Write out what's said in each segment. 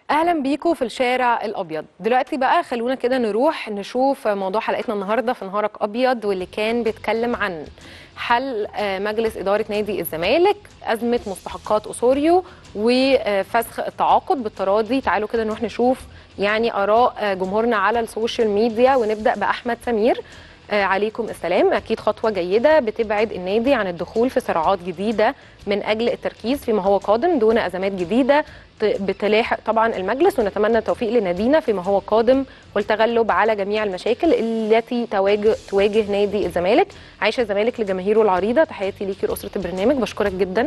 اهلا بيكم في الشارع الابيض دلوقتي بقى خلونا كده نروح نشوف موضوع حلقتنا النهارده في نهارك ابيض واللي كان بيتكلم عن حل آه، مجلس اداره نادي الزمالك ازمه مستحقات اسوريو وفسخ التعاقد بالتراضي تعالوا كده نروح نشوف يعني اراء آه، جمهورنا على السوشيال ميديا ونبدا باحمد سمير آه، عليكم السلام اكيد خطوه جيده بتبعد النادي عن الدخول في صراعات جديده من اجل التركيز فيما هو قادم دون ازمات جديده ت- بتلاحق طبعا المجلس ونتمنى التوفيق لنادينا فيما هو قادم والتغلب على جميع المشاكل التي تواجه تواجه نادي الزمالك عايشه الزمالك لجماهيره العريضه تحياتي ليكي لاسره البرنامج بشكرك جدا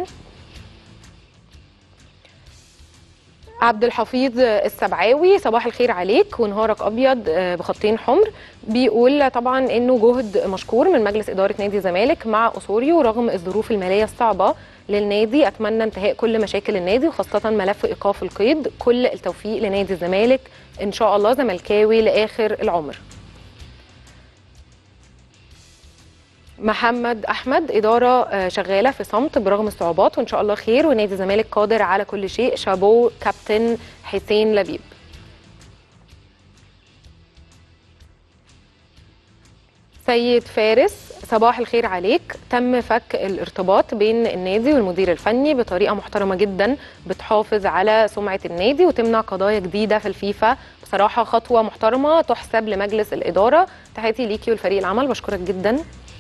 عبد الحفيظ السبعاوي صباح الخير عليك ونهارك ابيض آه، بخطين حمر بيقول طبعا انه جهد مشكور من مجلس اداره نادي الزمالك مع اسوريو رغم الظروف الماليه الصعبه للنادي اتمنى انتهاء كل مشاكل النادي وخاصه ملف ايقاف القيد كل التوفيق لنادي الزمالك ان شاء الله زملكاوي لاخر العمر محمد احمد اداره آه، شغاله في صمت برغم الصعوبات وان شاء الله خير ونادي الزمالك قادر على كل شيء شابو كابتن حسين لبيب سيد فارس صباح الخير عليك تم فك الارتباط بين النادي والمدير الفني بطريقه محترمه جدا بتحافظ على سمعه النادي وتمنع قضايا جديده في الفيفا بصراحه خطوه محترمه تحسب لمجلس الاداره تحياتي ليكي والفريق العمل بشكرك جدا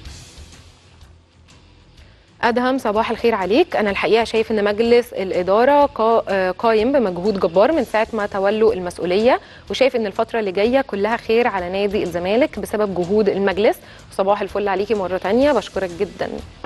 ادهم صباح الخير عليك انا الحقيقه شايف ان مجلس الاداره قا- آه، قايم بمجهود جبار من ساعه ما تولوا المسؤوليه وشايف ان الفتره اللي جايه كلها خير على نادي الزمالك بسبب جهود المجلس صباح الفل عليكي مره تانية بشكرك جدا